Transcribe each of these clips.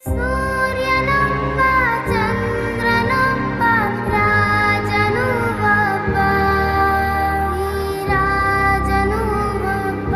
సూర్యనొప్ప చంద్రనొప్ప రాజనువొప్ప ఈ రాజనువొప్ప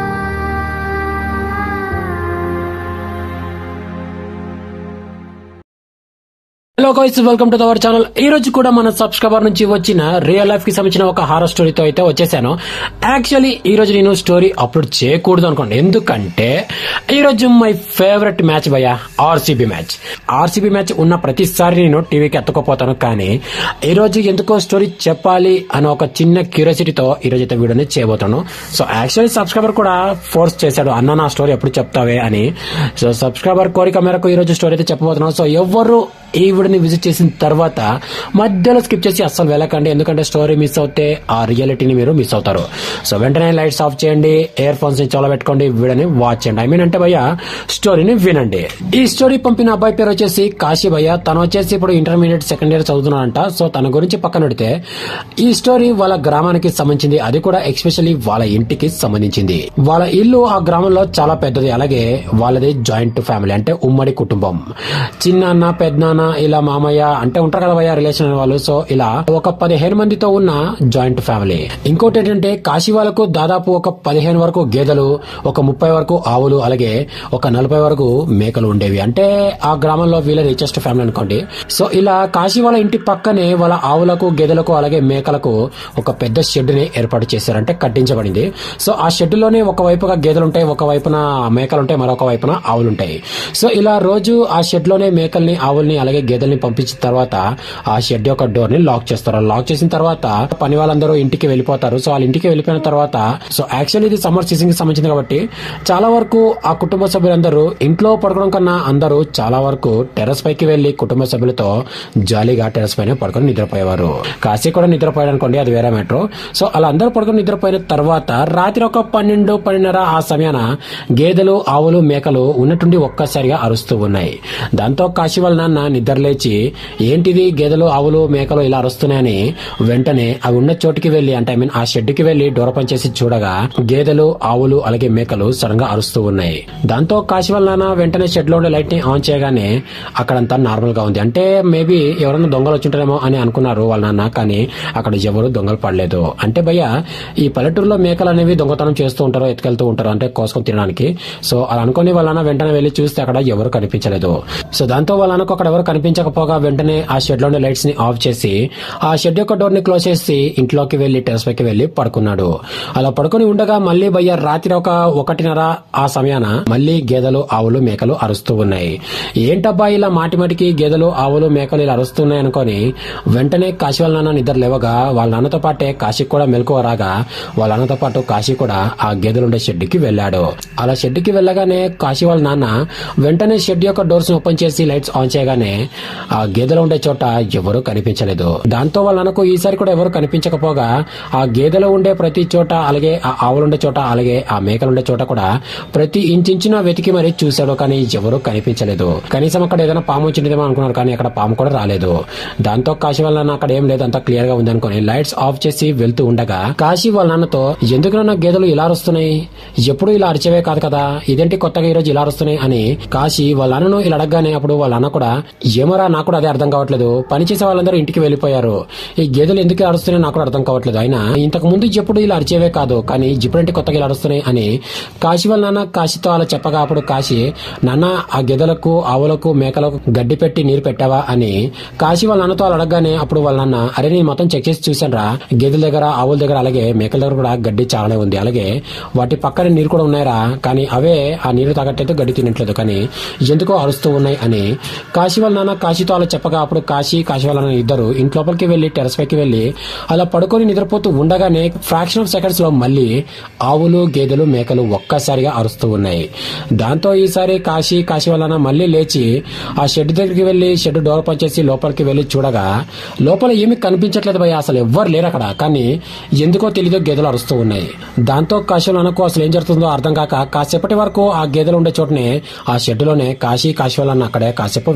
hello guys welcome to our channel ఈ రోజు కూడా మన సబ్స్క్రైబర్ నుంచి వచ్చిన రియల్ లైఫ్ కి సంబంధించిన ఒక హారర్ స్టోరీతో అయితే వచ్చేసాను యాక్చువల్లీ ఈ రోజు నేను స్టోరీ అప్లోడ్ చేయకూడదు అనుకోండి ఎందుకంటే ఈ రోజు మై ఫేవరెట్ మ్యాచ్ భయ ఆర్సీబీ మ్యాచ్ ఆర్సీబీ మ్యాచ్ ఉన్న ప్రతిసారి నేను టీవీకి ఎత్తుకోపోతాను కానీ ఈ రోజు ఎందుకో స్టోరీ చెప్పాలి అనే ఒక చిన్న క్యూరియాసిటీతో ఈ రోజు అయితే వీడియోని చేయబోతాను సో యాక్చువల్లీ సబ్స్క్రైబర్ కూడా ఫోర్స్ చేశాడు అన్న నా స్టోరీ ఎప్పుడు చెప్తావే అని సో సబ్స్క్రైబర్ కోరిక మేరకు ఈ రోజు స్టోరీ అయితే చెప్పబోతున్నాను సో ఎవరు ఈ వీడియోని విజిట్ చేసిన తర్వాత మధ్యలో స్కిప్ చేసి అస్సలు వెళ్ళకండి ఎందుకంటే స్టోరీ మిస్ అవుతే ఆ రియాలిటీని మీరు మిస్ అవుతారు సో వెంటనే లైట్స్ ఆఫ్ చేయండి ఇయర్ ఫోన్స్ ని చాలా పెట్టుకోండి వీడియోని వాచ్ చేయండి ఐ మీన్ అంటే భయ్య స్టోరీని వినండి ఈ స్టోరీ పంపిన అబ్బాయి పేరు వచ్చేసి కాశీ భయ్య తను వచ్చేసి ఇప్పుడు ఇంటర్మీడియట్ సెకండ్ ఇయర్ చదువుతున్నాడంట సో తన గురించి పక్కన పెడితే ఈ స్టోరీ వాళ్ళ గ్రామానికి సంబంధించింది అది కూడా ఎక్స్పెషల్లీ వాళ్ళ ఇంటికి సంబంధించింది వాళ్ళ ఇల్లు ఆ గ్రామంలో చాలా పెద్దది అలాగే వాళ్ళది జాయింట్ ఫ్యామిలీ అంటే ఉమ్మడి కుటుంబం చిన్నాన్న పెద్దనాన్న ఇలా మామయ్య అంటే ఉంటారు కదా భయ్య రిలేషన్ వాళ్ళు సో ఇలా ఒక పదిహేను మందితో ఉన్న జాయింట్ ఫ్యామిలీ ఇంకోటి ఏంటంటే కాశీ వాళ్ళకు దాదాపు ఒక పదిహేను వరకు గేదెలు ఒక ముప్పై వరకు ఆవులు అలాగే ఒక నలభై వరకు మేకలు ఉండేవి అంటే ఆ గ్రామంలో వీళ్ళ రిచెస్ట్ ఫ్యామిలీ అనుకోండి సో ఇలా కాశీ వాళ్ళ ఇంటి పక్కనే వాళ్ళ ఆవులకు గేదెలకు అలాగే మేకలకు ఒక పెద్ద షెడ్ ని ఏర్పాటు చేశారు అంటే కట్టించబడింది సో ఆ షెడ్ లోనే ఒక వైపుగా గేదెలు ఉంటాయి ఒక వైపున మేకలు ఉంటాయి మరొక వైపున ఆవులు ఉంటాయి సో ఇలా రోజు ఆ షెడ్ లోనే మేకల్ని ఆవుల్ని అలాగే గేదెల్ని పంపించిన తర్వాత ఆ షెడ్ యొక్క డోర్ ని లాక్ చేస్తారు లాక్ చేసిన తర్వాత పని వాళ్ళందరూ ఇంటికి వెళ్ళిపోతారు సో వాళ్ళ ఇంటికి వెళ్ళిపోయిన తర్వాత సో యాక్చువల్లీ ఇది సమ్మర్ సీజన్ కి సంబంధించింది కాబట్టి చాలా వరకు ఆ కుటుంబ సభ్యులందరూ ఇంట్లో పడుకోవడం కన్నా అందరూ చాలా వరకు టెర్రస్ పైకి వెళ్లి కుటుంబ సభ్యులతో జాలీగా టెర్రస్ పైన పడుకొని నిద్రపోయేవారు కాశీ కూడా నిద్రపోయాడు అనుకోండి అది వేరే మ్యాటర్ సో అలా అందరూ పడుకొని నిద్రపోయిన తర్వాత రాత్రి ఒక పన్నెండు పన్నెండున్నర ఆ సమయాన గేదెలు ఆవులు మేకలు ఉన్నట్టుండి ఒక్కసారిగా అరుస్తూ ఉన్నాయి దాంతో కాశీ వాళ్ళ నాన్న నిద్రలేచి ఏంటిది గేదెలు ఆవులు మేకలు ఇలా అరుస్తున్నాయని వెంటనే అవి ఉన్న చోటుకి వెళ్లి అంటే ఐ మీన్ ఆ షెడ్ కి వెళ్లి డోర్ పని చేసి చూడగా గేదెలు ఆవులు అలాగే మేకలు సడన్ గా అరుస్తూ ఉన్నాయి దాంతో కాశీ వాళ్ళ నాన్న వెంటనే షెడ్ లో ఉండే లైట్ ని ఆన్ చేయగానే అక్కడంతా నార్మల్ గా ఉంది అంటే మేబీ ఎవరైనా దొంగలు వచ్చింటారేమో అని అనుకున్నారు వాళ్ళ నాన్న కానీ అక్కడ ఎవరు దొంగలు పడలేదు అంటే భయ్య ఈ పల్లెటూరులో మేకలు అనేవి దొంగతనం చేస్తూ ఉంటారు ఎత్తుకెళ్తూ ఉంటారు అంటే కోసుకొని తినడానికి సో అలా అనుకుని వాళ్ళ నాన్న వెంటనే వెళ్లి చూస్తే అక్కడ ఎవరు కనిపించలేదు సో దాంతో వాళ్ళ నాన్నకు అక్కడ ఎవరు కనిపించకపోగా వెంటనే ఆ షెడ్ లోని లైట్స్ ని ఆఫ్ చేసి ఆ షెడ్ యొక్క డోర్ ని క్లోజ్ చేసి ఇంట్లోకి వెళ్లి టెరస్ పైకి వెళ్లి పడుకున్నాడు అలా పడుకొని ఉండగా మళ్ళీ భయ్య రాత్రి ఒక ఒకటిన్నర ఆ సమయాన మళ్ళీ గేదెలు ఆవులు మేకలు అరుస్తూ ఉన్నాయి ఏంటబ్బా ఇలా మాటి మాటికి గేదెలు ఆవులు మేకలు ఇలా అరుస్తున్నాయి అనుకొని వెంటనే కాశీ వాళ్ళ నాన్న నిద్ర లేవగా వాళ్ళ నాన్నతో పాటే కాశీకి కూడా మెలకువ రాగా వాళ్ళ నాన్నతో పాటు కాశీ కూడా ఆ గేదెలుండే షెడ్ కి వెళ్ళాడు అలా షెడ్ కి వెళ్ళగానే కాశీ వాళ్ళ నాన్న వెంటనే షెడ్ యొక్క డోర్స్ ఓపెన్ చేసి లైట్స్ ఆన్ చేయగానే ఆ గేదెలు ఉండే చోట ఎవరూ కనిపించలేదు దాంతో వాళ్ళ నాన్నకు ఈసారి కూడా ఎవరు కనిపించకపోగా ఆ గేదెలు ఉండే ప్రతి చోట అలాగే ఆ ఆవులు ఉండే చోట అలాగే ఆ మేకలు ఉండే చోట కూడా ప్రతి ఇంచున వెతికి మరీ చూశాడు కానీ ఎవరూ కనిపించలేదు కనీసం అక్కడ ఏదైనా పాము వచ్చిందేమో అనుకున్నారు కానీ అక్కడ పాము కూడా రాలేదు దాంతో కాశీ వాళ్ళ నాన్న అక్కడ ఏం లేదు అంతా క్లియర్ గా ఉంది అనుకుని లైట్స్ ఆఫ్ చేసి వెళ్తూ ఉండగా కాశీ వాళ్ళ నాన్నతో ఎందుకు నాన్న గేదెలు ఇలా అరుస్తున్నాయి ఎప్పుడు ఇలా అరిచేవే కాదు కదా ఇదేంటి కొత్తగా ఈ రోజు ఇలా అరుస్తున్నాయి అని కాశీ వాళ్ళ అన్నను ఇలా అడగగానే అప్పుడు వాళ్ళ అన్న కూడా ఏమోరా నాకు కూడా అదే అర్థం కావట్లేదు పనిచేసే వాళ్ళందరూ ఇంటికి వెళ్ళిపోయారు ఈ గేదెలు ఎందుకు ఇలా అరుస్తున్నాయి నాకు కూడా అర్థం కావట్లేదు అయినా ఇంతకు ముందు ఎప్పుడు ఇలా అరిచేవే కాదు కానీ ఇప్పుడంటే కొత్తగా ఇలా అరుస్తున్నాయి అని కాశీ వాళ్ళ నాన్న కాశీతో అలా చెప్పగా అప్పుడు కాశీ నాన్న ఆ గెదలకు ఆవులకు మేకలకు గడ్డి పెట్టి నీరు పెట్టావా అని కాశీ వాళ్ళ నాన్నతో అలా అడగగానే అప్పుడు వాళ్ళ నాన్న అరే నేను మొత్తం చెక్ చేసి చూశాను రా గేదెల దగ్గర ఆవుల దగ్గర అలాగే మేకల దగ్గర కూడా గడ్డి చాలానే ఉంది అలాగే వాటి పక్కన నీరు కూడా ఉన్నాయరా కానీ అవే ఆ నీరు తాగట్లేదు గడ్డి తినట్లేదు కానీ ఎందుకో అరుస్తూ ఉన్నాయి అని కాశీ వాళ్ళ నాన్న కాశీతో అలా చెప్పగా అప్పుడు కాశీ కాశీ వాళ్ళ నాన్న ఇద్దరు ఇంట్లోపలికి వెళ్లి టెరస్ పైకి వెళ్లి అలా పడుకొని నిద్రపోతూ ఉండగానే ఫ్రాక్షన్ ఆఫ్ సెకండ్స్ లో మళ్ళీ ఆవులు గేదెలు మేకలు ఒక్కసారిగా అరుస్తూ ఉన్నాయి దాంతో ఈసారి కాశీ కాశీ వాళ్ళ నాన్న మళ్ళీ లేచి ఆ షెడ్ దగ్గరికి వెళ్లి షెడ్ డోర్ పని చేసి లోపలికి వెళ్లి చూడగా లోపల ఏమీ కనిపించట్లేదు భయ్య అసలు ఎవ్వరు లేరు అక్కడ కానీ ఎందుకో తెలియదు గేదెలు అరుస్తూ ఉన్నాయి దాంతో కాశీలో అనుకో అసలు ఏం జరుగుతుందో అర్థం కాక కాసేపటి వరకు ఆ గేదెలు ఉండే చోటనే ఆ షెడ్ లోనే కాశీ కాశీ వాళ్ళన్న అక్కడే కాసేపు వెయిట్ చేసి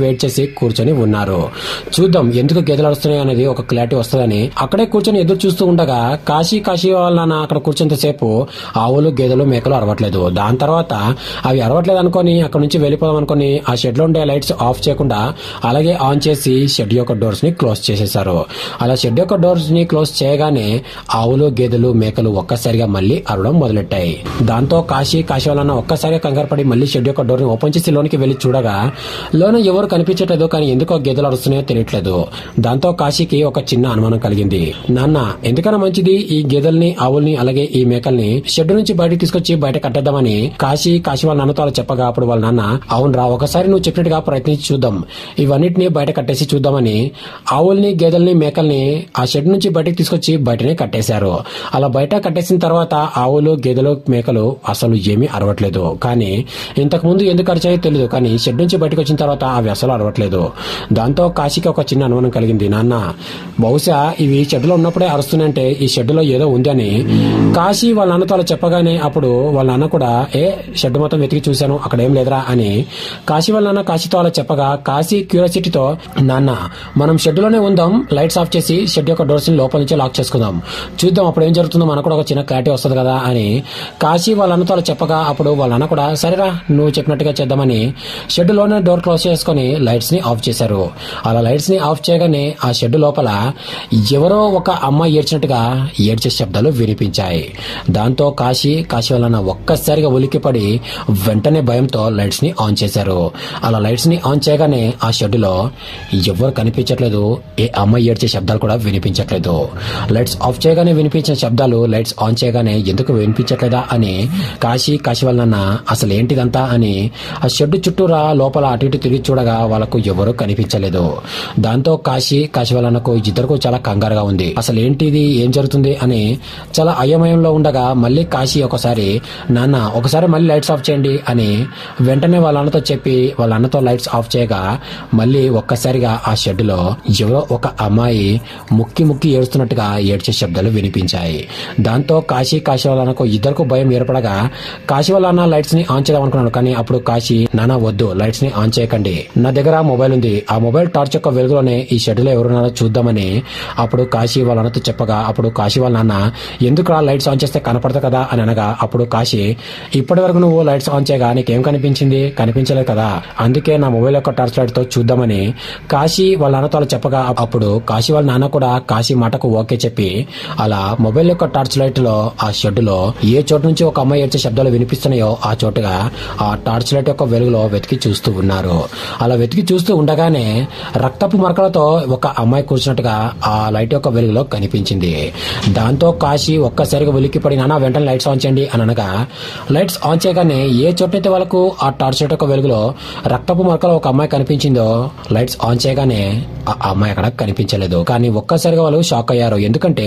కూర్చొని ఉన్నారు చూద్దాం ఎందుకు గేదెలు అరుస్తున్నాయి అనేది ఒక క్లారిటీ వస్తుందని అక్కడే కూర్చొని ఎదురు చూస్తూ ఉండగా కాశీ కాశీ వాళ్ళ నాన్న అక్కడ కూర్చుంతసేపు ఆవులు గేదెలు మేకలు అరవట్లేదు దాని తర్వాత అవి అరవట్లేదు అనుకొని అక్కడ నుంచి వెళ్ళిపోదాం అనుకొని ఆ షెడ్ లో ఉండే లైట్స్ ఆఫ్ చేయకుండా అలాగే ఆన్ చేసి షెడ్ యొక్క డోర్స్ ని క్లోజ్ చేసేశారు అలా షెడ్ యొక్క డోర్స్ ని క్లోజ్ చేయగానే ఆవులు గేదెలు మేకలు ఒక్కసారిగా మళ్ళీ అరవడం మొదలెట్టాయి దాంతో కాశీ కాశీ వాళ్ళన్న ఒక్కసారిగా కంగారు పడి మళ్ళీ షెడ్ యొక్క డోర్ ని ఓపెన్ చేసి లోనికి వెళ్లి చూడగా లోన ఎవరు కనిపించట్లేదు కానీ ఎందుకో గేదెలు అరుస్తున్నాయో తెలియట్లేదు దాంతో కాశీకి ఒక చిన్న అనుమానం కలిగింది నాన్న ఎందుకన్నా మంచిది ఈ గేదెల్ని ఆవుల్ని అలాగే ఈ మేకల్ని షెడ్ నుంచి బయటకు తీసుకొచ్చి బయట కట్టేద్దామని కాశీ కాశీ వాళ్ళ నాన్నతో అలా చెప్పగా అప్పుడు వాళ్ళ నాన్న అవునరా ఒకసారి నువ్వు చెప్పినట్టుగా ప్రయత్నించి చూద్దాం ఇవన్నిటిని బయట కట్టేసి చూద్దామని ఆవుల్ని గేదెల్ని మేకల్ని ఆ షెడ్ నుంచి బయటకు తీసుకొచ్చి బయటనే కట్టేశారు అలా బయట కట్టేసిన తర్వాత ఆవులు గేదెలు మేకలు అసలు ఏమీ అరవట్లేదు కానీ ఇంతకు ముందు ఎందుకు అరిచాయో తెలియదు కానీ షెడ్ నుంచి బయటకు వచ్చిన తర్వాత అవి అసలు అరవట్లేదు దాంతో కాశీకి ఒక చిన్న అనుమానం కలిగింది నాన్న బహుశా ఇవి షెడ్లో ఉన్నప్పుడే అరుస్తున్నాయంటే ఈ షెడ్లో ఏదో ఉంది అని కాశీ వాళ్ళ నాన్నతో అలా చెప్పగానే అప్పుడు వాళ్ళ నాన్న కూడా ఏ షెడ్ మొత్తం వెతికి చూశాను అక్కడ ఏం లేదురా అని కాశీ వాళ్ళ నాన్న కాశీతో అలా చెప్పగా కాశీ క్యూరియాసిటీతో నాన్న మనం షెడ్ లోనే ఉందాం లైట్స్ ఆఫ్ చేసి షెడ్ యొక్క డోర్స్ ని లోపల నుంచి లాక్ చేసుకుందాం చూద్దాం అప్పుడు ఏం జరుగుతుందో మనకు కూడా ఒక చిన్న క్లారిటీ వస్తుంది కదా అని కాశీ వాళ్ళ అన్నతో అలా చెప్పగా అప్పుడు వాళ్ళ అన్న కూడా సరేరా నువ్వు చెప్పినట్టుగా చేద్దామని షెడ్ లోనే డోర్ క్లోజ్ చేసుకుని లైట్స్ ని ఆఫ్ చేశారు అలా లైట్స్ ని ఆఫ్ చేయగానే ఆ షెడ్ లోపల ఎవరో ఒక అమ్మాయి ఏడ్చినట్టుగా ఏడ్చే శబ్దాలు వినిపించాయి దాంతో కాశీ కాశీ వాళ్ళ అన్న ఒక్కసారిగా ఉలిక్కిపడి వెంటనే భయంతో లైట్స్ ని ఆన్ చేశారు అలా లైట్స్ ని ఆన్ చేయగానే ఆ షెడ్ లో ఎవరు కనిపించట్లేదు ఏ అమ్మాయి ఏడ్చే శబ్దాలు కూడా వినిపించట్లేదు లైట్స్ ఆఫ్ చేయగానే వినిపించిన శబ్దాలు లైట్స్ ఆన్ చేయగానే ఎందుకు వినిపించట్లేదా అని కాశీ కాశీ వాళ్ళ నాన్న అసలు ఏంటిదంతా అని ఆ షెడ్ చుట్టూరా లోపల అటు ఇటు తిరిగి చూడగా వాళ్ళకు ఎవరు కనిపించలేదు దాంతో కాశీ కాశీ వాళ్ళ అన్నకు ఇద్దరికి చాలా కంగారుగా ఉంది అసలు ఏంటిది ఏం జరుగుతుంది అని చాలా అయోమయంలో ఉండగా మళ్ళీ కాశీ ఒకసారి నాన్న ఒకసారి మళ్ళీ లైట్స్ ఆఫ్ చేయండి అని వెంటనే వాళ్ళ అన్నతో చెప్పి వాళ్ళ అన్నతో లైట్స్ ఆఫ్ చేయగా మళ్ళీ ఒక్కసారిగా ఆ షెడ్ లో ఎవరో ఒక అమ్మాయి ముక్కి ముక్కి ఏడుస్తున్నట్టుగా ఏడ్చే శబ్దాలు వినిపించాయి దాంతో కాశీ కాశీ వాళ్ళ అన్నకు ఇద్దరికి భయం ఏర్పడగా కాశీ వాళ్ళ అన్న లైట్స్ ని ఆన్ చేద్దాం అనుకున్నాను కానీ అప్పుడు కాశీ నాన్న వద్దు లైట్స్ ని ఆన్ చేయకండి నా దగ్గర మొబైల్ ఉంది ఆ మొబైల్ టార్చ్ యొక్క వెలుగులోనే ఈ షెడ్ లో ఎవరున్నారో చూద్దామని అప్పుడు కాశీ వాళ్ళ అన్నతో చెప్పగా అప్పుడు కాశీ వాళ్ళ నాన్న ఎందుకు లైట్స్ ఆన్ చేస్తే కనపడదు కదా అని అనగా అప్పుడు కాశీ ఇప్పటి వరకు నువ్వు లైట్స్ ఆన్ చేయగా నీకేం కనిపించింది కనిపించలేదు కదా అందుకే నా మొబైల్ యొక్క టార్చ్ లైట్ తో చూద్దామని కాశీ వాళ్ళ నాన్నతో అలా చెప్పగా అప్పుడు కాశీ వాళ్ళ నాన్న కూడా కాశీ మాటకు ఓకే చెప్పి అలా మొబైల్ యొక్క టార్చ్ లైట్ లో ఆ షెడ్ లో ఏ చోటు నుంచి ఒక అమ్మాయి ఏడ్చే శబ్దాలు వినిపిస్తున్నాయో ఆ చోటుగా ఆ టార్చ్ లైట్ యొక్క వెలుగులో వెతికి చూస్తూ ఉన్నారు అలా వెతికి చూస్తూ ఉండగానే రక్తపు మరకలతో ఒక అమ్మాయి కూర్చున్నట్టుగా ఆ లైట్ యొక్క వెలుగులో కనిపించింది దాంతో కాశీ ఒక్కసారిగా ఉలిక్కిపడి నాన్న వెంటనే లైట్స్ ఆన్ చేయండి అని అనగా లైట్స్ ఆన్ చేయగానే ఏ చోటైతే వాళ్ళకు ఆ టార్చ్ లైట్ యొక్క వెలుగులో రక్తపు మరకలో ఒక అమ్మాయి కనిపించిందో లైట్స్ ఆన్ చేయగానే ఆ అమ్మాయి అక్కడ కనిపించలేదు కానీ ఒక్కసారిగా వాళ్ళు షాక్ అయ్యారు ఎందుకంటే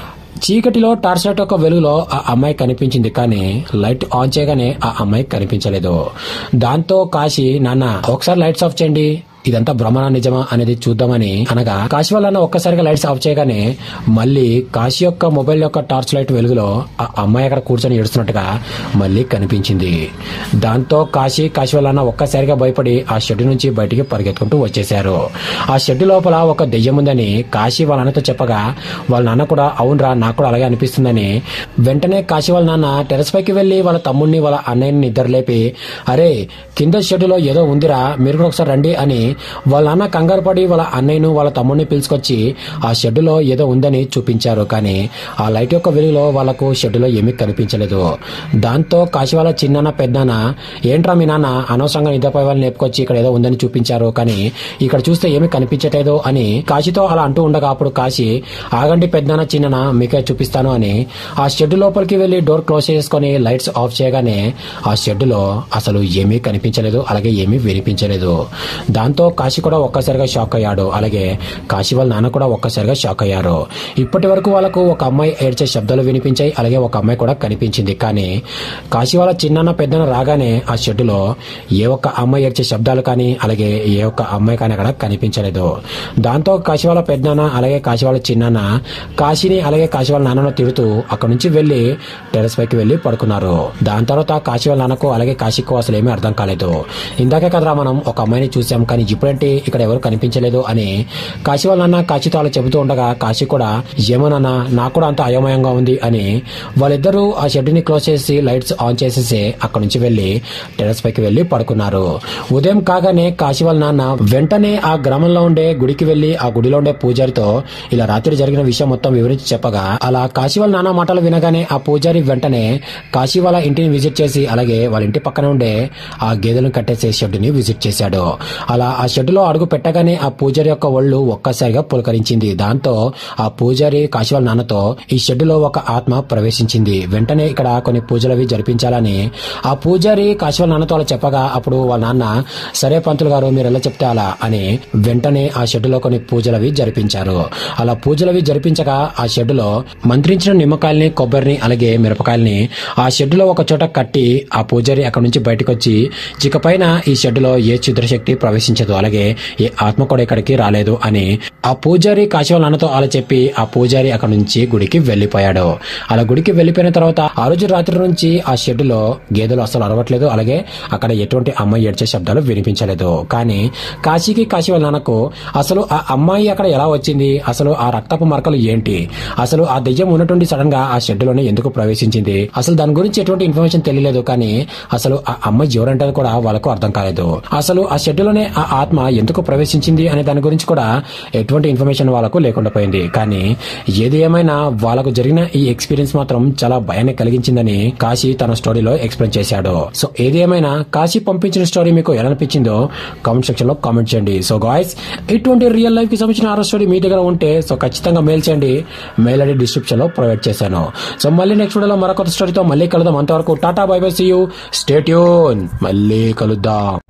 చీకటిలో టార్చ్ లైట్ యొక్క వెలుగులో ఆ అమ్మాయి కనిపించింది కానీ లైట్ ఆన్ చేయగానే ఆ అమ్మాయి కనిపించలేదు దాంతో కాశీ నాన్న ఒకసారి లైట్స్ ఆఫ్ చేయండి ఇదంతా భ్రమణ నిజమా అనేది చూద్దామని అనగా కాశీ వాళ్ళన్న ఒక్కసారిగా లైట్స్ ఆఫ్ చేయగానే మళ్ళీ కాశీ యొక్క మొబైల్ యొక్క టార్చ్ లైట్ వెలుగులో ఆ అమ్మాయి అక్కడ కూర్చొని ఏడుస్తున్నట్టుగా మళ్ళీ కనిపించింది దాంతో కాశీ కాశీ వాళ్ళన్న ఒక్కసారిగా భయపడి ఆ షెడ్ నుంచి బయటికి పరిగెత్తుకుంటూ వచ్చేశారు ఆ షెడ్ లోపల ఒక దెయ్యం ఉందని కాశీ వాళ్ళ నాన్నతో చెప్పగా వాళ్ళ నాన్న కూడా అవునరా నాకు కూడా అలాగే అనిపిస్తుందని వెంటనే కాశీ వాళ్ళ నాన్న టెరస్ పైకి వెళ్లి వాళ్ళ తమ్ముడిని వాళ్ళ అన్నయ్యని నిద్ర లేపి అరే కింద షెడ్లో ఏదో ఉందిరా మీరు కూడా ఒకసారి రండి అని వాళ్ళ నాన్న కంగారు పడి వాళ్ళ అన్నయ్యను వాళ్ళ తమ్ముడిని పిలుచుకొచ్చి ఆ షెడ్డులో ఏదో ఉందని చూపించారు కానీ ఆ లైట్ యొక్క వెలుగులో వాళ్ళకు షెడ్డులో ఏమీ కనిపించలేదు దాంతో కాశీ వాళ్ళ చిన్నాన్న పెద్దనాన్న ఏంట్రా మీ నాన్న అనవసరంగా నిద్రపోయే వాళ్ళని నేర్పుకొచ్చి ఇక్కడ ఏదో ఉందని చూపించారు కానీ ఇక్కడ చూస్తే ఏమీ కనిపించట్లేదు అని కాశీతో అలా అంటూ ఉండగా అప్పుడు కాశీ ఆగండి పెద్దనాన్న చిన్నన మీకే చూపిస్తాను అని ఆ షెడ్ లోపలికి వెళ్లి డోర్ క్లోజ్ చేసుకొని లైట్స్ ఆఫ్ చేయగానే ఆ షెడ్డులో అసలు ఏమీ కనిపించలేదు అలాగే ఏమీ వినిపించలేదు దాంతో కాశీ కూడా ఒక్కసారిగా షాక్ అయ్యాడు అలాగే కాశీ వాళ్ళ నాన్న కూడా ఒక్కసారిగా షాక్ అయ్యారు ఇప్పటి వరకు వాళ్ళకు ఒక అమ్మాయి ఏడ్చే శబ్దాలు వినిపించాయి అలాగే ఒక అమ్మాయి కూడా కనిపించింది కానీ కాశీ వాళ్ళ చిన్న పెద్దన రాగానే ఆ షెడ్డులో ఏ ఒక్క అమ్మాయి ఏడ్చే శబ్దాలు కానీ అలాగే ఏ ఒక్క అమ్మాయి కానీ అక్కడ కనిపించలేదు దాంతో కాశీ వాళ్ళ పెద్దనాన్న అలాగే కాశీ వాళ్ళ చిన్నాన్న కాశీని అలాగే కాశీ వాళ్ళ నాన్నను తిడుతూ అక్కడ నుంచి వెళ్లి టెరస్ పైకి వెళ్లి పడుకున్నారు దాని తర్వాత కాశీ వాళ్ళ నాన్నకు అలాగే కాశీకు అసలు ఏమీ అర్థం కాలేదు ఇందాకే కదరా మనం ఒక అమ్మాయిని చూసాం కానీ ఇప్పుడంటే ఇక్కడ ఎవరు కనిపించలేదు అని కాశీ వాళ్ళ నాన్న కాశీతో అలా చెబుతూ ఉండగా కాశీ కూడా ఏమో నాన్న నాకు కూడా అంత అయోమయంగా ఉంది అని వాళ్ళిద్దరూ ఆ షెడ్ ని క్లోజ్ చేసి లైట్స్ ఆన్ చేసేసి అక్కడ నుంచి వెళ్లి టెరస్ పైకి వెళ్లి పడుకున్నారు ఉదయం కాగానే కాశీ వాళ్ళ నాన్న వెంటనే ఆ గ్రామంలో ఉండే గుడికి వెళ్లి ఆ గుడిలో ఉండే పూజారితో ఇలా రాత్రి జరిగిన విషయం మొత్తం వివరించి చెప్పగా అలా కాశీ వాళ్ళ నాన్న మాటలు వినగానే ఆ పూజారి వెంటనే కాశీ వాళ్ళ ఇంటిని విజిట్ చేసి అలాగే వాళ్ళ ఇంటి పక్కన ఉండే ఆ గేదెలను కట్టేసే షెడ్ ని విజిట్ చేశాడు అలా ఆ షెడ్ లో అడుగు పెట్టగానే ఆ పూజారి యొక్క ఒళ్ళు ఒక్కసారిగా పులకరించింది దాంతో ఆ పూజారి కాశీ వాళ్ళ నాన్నతో ఈ షెడ్ లో ఒక ఆత్మ ప్రవేశించింది వెంటనే ఇక్కడ కొన్ని పూజలవి జరిపించాలని ఆ పూజారి కాశీ వాళ్ళ నాన్నతో అలా చెప్పగా అప్పుడు వాళ్ళ నాన్న సరే పంతులు గారు మీరు ఎలా చెప్తే అలా అని వెంటనే ఆ షెడ్ లో కొన్ని పూజలవి జరిపించారు అలా పూజలవి జరిపించగా ఆ షెడ్ లో మంత్రించిన నిమ్మకాయల్ని కొబ్బరిని అలాగే మిరపకాయల్ని ఆ షెడ్ లో ఒక చోట కట్టి ఆ పూజారి అక్కడ నుంచి బయటకు వచ్చి ఇకపైన ఈ షెడ్ లో ఏ క్షుద్రశక్తి ప్రవేశించదు అలాగే ఏ ఆత్మ కూడా ఇక్కడికి రాలేదు అని ఆ పూజారి కాశీవాళ్ళ నాన్నతో అలా చెప్పి ఆ పూజారి అక్కడ నుంచి గుడికి వెళ్లిపోయాడు అలా గుడికి వెళ్లిపోయిన తర్వాత ఆ రోజు రాత్రి నుంచి ఆ షెడ్ లో గేదెలు అసలు అరవట్లేదు అలాగే అక్కడ ఎటువంటి అమ్మాయి ఏడ్చే శబ్దాలు వినిపించలేదు కానీ కాశీకి కాశీ వాళ్ళ నాన్నకు అసలు ఆ అమ్మాయి అక్కడ ఎలా వచ్చింది అసలు ఆ రక్తపు మరకలు ఏంటి అసలు ఆ దెయ్యం ఉన్నటువంటి సడన్ గా ఆ షెడ్ లోనే ఎందుకు ప్రవేశించింది అసలు దాని గురించి ఎటువంటి ఇన్ఫర్మేషన్ తెలియలేదు కానీ అసలు ఆ అమ్మాయి ఎవరంటే కూడా వాళ్ళకు అర్థం కాలేదు అసలు ఆ షెడ్ లోనే ఆ ఆత్మ ఎందుకు ప్రవేశించింది అనే దాని గురించి కూడా ఎటువంటి ఇన్ఫర్మేషన్ వాళ్ళకు లేకుండా పోయింది కానీ ఏది ఏమైనా వాళ్ళకు జరిగిన ఈ ఎక్స్పీరియన్స్ మాత్రం చాలా భయాన్ని కలిగించిందని కాశీ తన స్టోరీలో ఎక్స్ప్లెయిన్ చేశాడు సో ఏది ఏమైనా కాశీ పంపించిన స్టోరీ మీకు ఎలా అనిపించిందో కామెంట్ సెక్షన్ లో కామెంట్ చేయండి సో గాయస్ ఇటువంటి రియల్ లైఫ్ కి సంబంధించిన హారర్ స్టోరీ మీ దగ్గర ఉంటే సో ఖచ్చితంగా మెయిల్ చేయండి మెయిల్ ఐడి డిస్క్రిప్షన్ లో ప్రొవైడ్ చేశాను సో మళ్ళీ నెక్స్ట్ వీడియోలో మరొక స్టోరీతో మళ్ళీ కలుద్దాం అంతవరకు tata bye bye see you stay tuned మళ్ళీ కలుద్దాం